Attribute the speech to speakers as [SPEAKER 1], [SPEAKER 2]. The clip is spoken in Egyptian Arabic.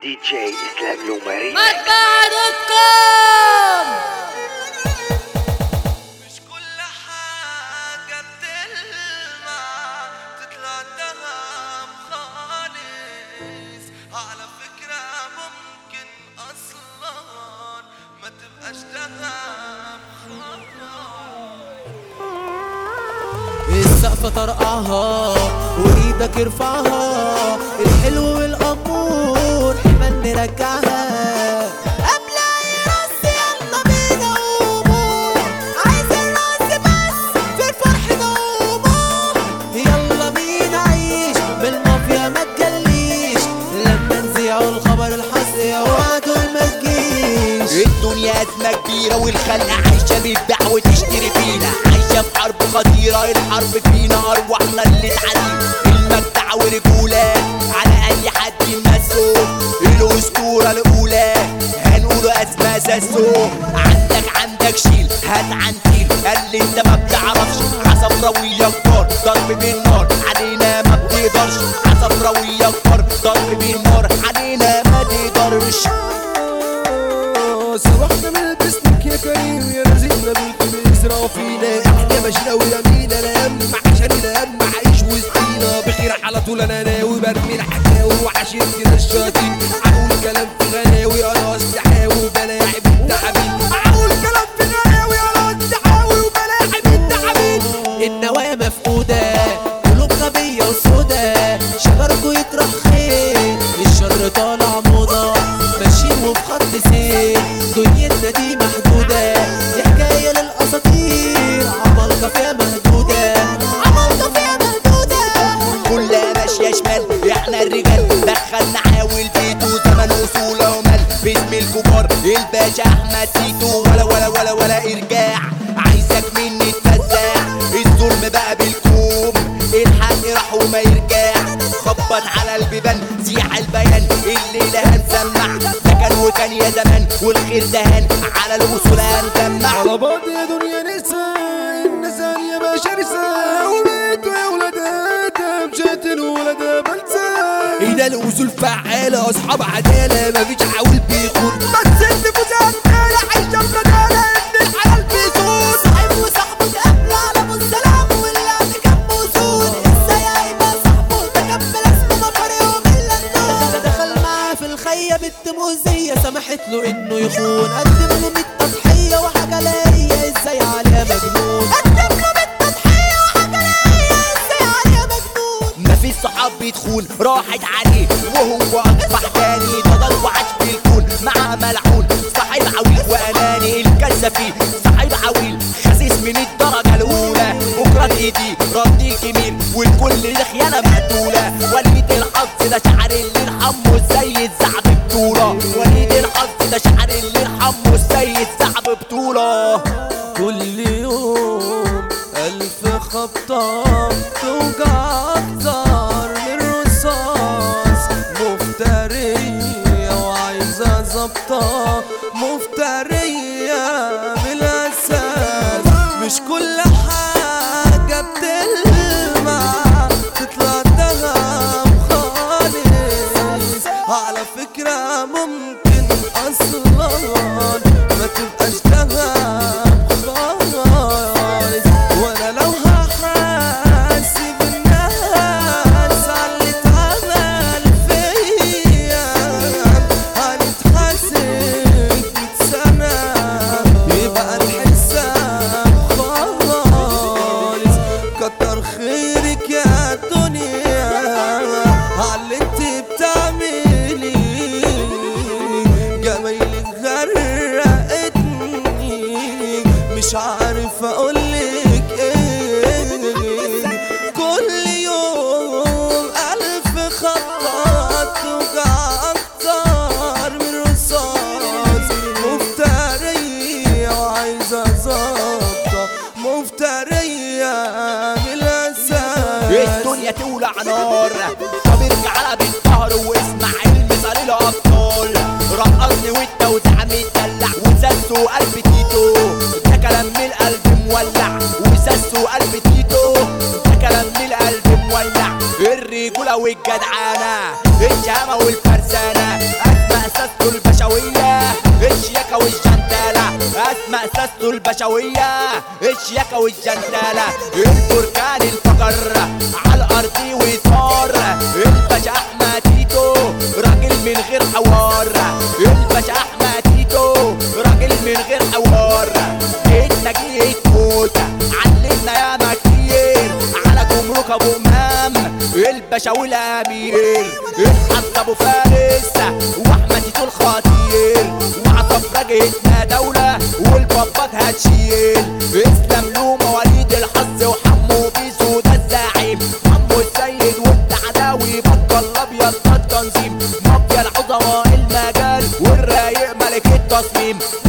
[SPEAKER 1] دي جي اسلام لوماري
[SPEAKER 2] مكانكم
[SPEAKER 3] مش كل حاجة بتلمع تطلع دهب خالص على فكرة ممكن أصلا ما تبقاش دهب خالص
[SPEAKER 4] السقف طرقعها وايدك ارفعها الحلو والامور حمل نرجعها قبل اي راس يلا بينا قوموا عايز الراس بس في الفرح نقوموا يلا بينا عيش بالمافيا ما تجليش لما نذيعوا الخبر الحصري اوعدوا ما تجيش
[SPEAKER 5] الدنيا أزمة كبيرة والخلق عايشة بتبيع وتشتري فينا عايشة في حرب خطيرة الحرب فينا أرواحنا اللي تعلي المجدع ورجولة على أي حد يمسه الأسطورة الأولى هنقوله أزمة ساسو عندك عندك شيل هات عنتيل اللي انت ما بتعرفش حسب روية كبار ضرب بالنار علينا ما بتقدرش حسب روية كبار ضرب بالنار علينا ما تقدرش
[SPEAKER 6] سرحنا من باسمك يا كريم يا رزقنا بالكل يسرى فينا احنا ماشينا ويمينا لا يمع عشان لا يمع عيش وسطينا بخير على طول انا ناوي برمي الحكاوي وعشيرتي الشياطين اقول كلام في غناوي انا استحاوي وبلاعب انت حبيبي اقول كلام في غناوي انا استحاوي وبلاعب انت حبيبي
[SPEAKER 4] النوايا مفقودة قلوب غبية وسودة شجركوا يطرح خير الشر طالع موضة ماشيين وبخط سير دنيتنا دي محدودة دي حكاية للأساطير عمالقة فيها مهدودة عمالقة فيها مهدودة
[SPEAKER 5] كلها ماشية شمال احنا الرجال دخلنا حاول بيته زمن وصولة ومال باسم الكبار الباشا احمد تيتو ولا ولا ولا ولا ارجاع عايزك مني تفزع الظلم بقى بالكوم الحق راح وما يرجع خبط على البيبان زيع البيان الليلة هنسمع ده كان وكان يا زمان والخير دهان على الوصول هنجمع
[SPEAKER 6] على بعض يا دنيا نساء النساء يا باشا نساء وبيتوا يا ولاد ادم شاتل ولاد بلسان ايه ده الاصول فعالة اصحاب عدالة مفيش عاول بيخون بس النفوس عدالة عايشة بمدالة ابن الحلال بيصون
[SPEAKER 4] صاحب وصاحبه اتقابلوا على ابو السلام واللي جنبه وصول ازاي هيبقى صاحبه ده كان بلازمه ما فرقهم الا النور ده دخل معاه في الخيه بنت مؤذيه سمحت له انه يخون قدم له 100 تضحيه وحاجه لاقيه ازاي عليها مجنون قدم له 100 تضحيه وحاجه لاقيه ازاي عليها مجنون
[SPEAKER 5] مفيش صحاب بتخون راحت عليه وهو اصبح تاني فضل وعاش بالكون مع ملعون صاحب عويل واناني الكذا فيه صاحب عويل خسيس من الدرجه الاولى بكره ايدي ردي جميل والكل ده خيانه مقتوله وليد الحظ ده شعر اللي الحمو زي الزعب بطوله وليد الحظ ده شعر اللي الحمو زي الزعب بطوله
[SPEAKER 4] كل يوم ألف خبطة توجع أكتر من رصاص مفترية وعايزة ظبطة مفترية بالأساس مش كل حاجة بتلمع تطلع دهب خالص على فكرة ممكن أصلا ما تبقاش دهب خالص وأنا لو هحاسب الناس على اللي اتعمل فيا هنتحاسب مية سنة يبقى الحساب خالص كتر خيرك يا دنيا على اللي انت بتعملي جمايلك غرقتني مش عارف اقولك ايه كل يوم الف خطة توجع اكتر من رصاص مفترية وعايزة ظابطة مفترية بالاساس
[SPEAKER 5] الدنيا تولع نار طب ارجع على بالظهر واسمع المثال الابطال رقصني وانت وزعم مدلع وساسه قلب تيتو ده كلام من القلب مولع وساسه قلب تيتو ده كلام من القلب مولع الرجولة والجدعانة الشهامة والفرسانة البشوية الشياكة والجندالة البركان الفجر على الأرض ويطار الباشا أحمد تيتو راجل من غير حوار الباشا أحمد تيتو راجل من غير حوار انت جيت موت علمنا ياما كتير على جمرك ابو امام الباشا والامير الحاج ابو فارس واحمد تيتو الخطير وعطف راجلتنا دولة والبابات هتشيل اسلام له مواليد الحظ وحمو بيسو ده الزعيم حمو السيد وانت عداوي بطل الابيض ده التنظيم مافيا العظماء المجال والرايق ملك التصميم